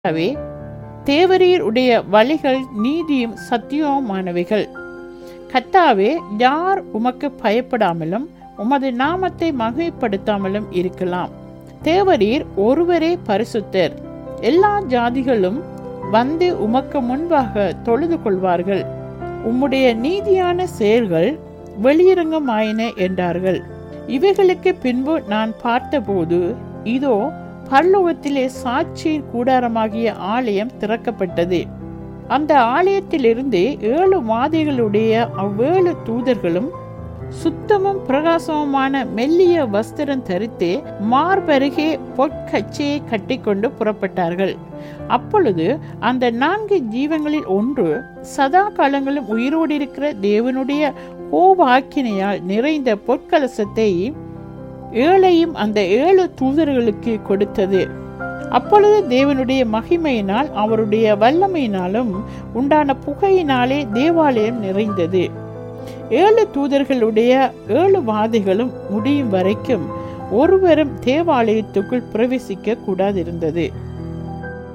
கர்த்தாவே தேவரீர் உடைய வழிகள் நீதியும் சத்தியமானவைகள் கர்த்தாவே யார் உமக்கு பயப்படாமலும் உமது நாமத்தை மகிமைப்படுத்தாமலும் இருக்கலாம் தேவரீர் ஒருவரே பரிசுத்தர் எல்லா ஜாதிகளும் வந்து உமக்கு முன்பாக தொழுது கொள்வார்கள் உம்முடைய நீதியான செயல்கள் வெளியரங்கமாயின என்றார்கள் இவைகளுக்கு பின்பு நான் பார்த்தபோது இதோ பரலோகத்திலே சாட்சியின் கூடாரமாகிய ஆலயம் திறக்கப்பட்டது அந்த ஆலயத்திலிருந்து ஏழு வாதைகளுடைய அவ்வேழு தூதர்களும் சுத்தமும் பிரகாசமுமான மெல்லிய வஸ்திரம் தரித்து மார்பருகே பொற்கச்சையை கட்டிக்கொண்டு புறப்பட்டார்கள் அப்பொழுது அந்த நான்கு ஜீவங்களில் ஒன்று சதா காலங்களும் உயிரோடு இருக்கிற தேவனுடைய கோபாக்கினையால் நிறைந்த பொற்கலசத்தை ஏழையும் அந்த ஏழு தூதர்களுக்கு கொடுத்தது அப்பொழுது தேவனுடைய மகிமையினால் அவருடைய வல்லமையினாலும் உண்டான புகையினாலே தேவாலயம் நிறைந்தது ஏழு தூதர்களுடைய ஏழு வாதைகளும் முடியும் வரைக்கும் ஒருவரும் தேவாலயத்துக்குள் பிரவேசிக்க கூடாதிருந்தது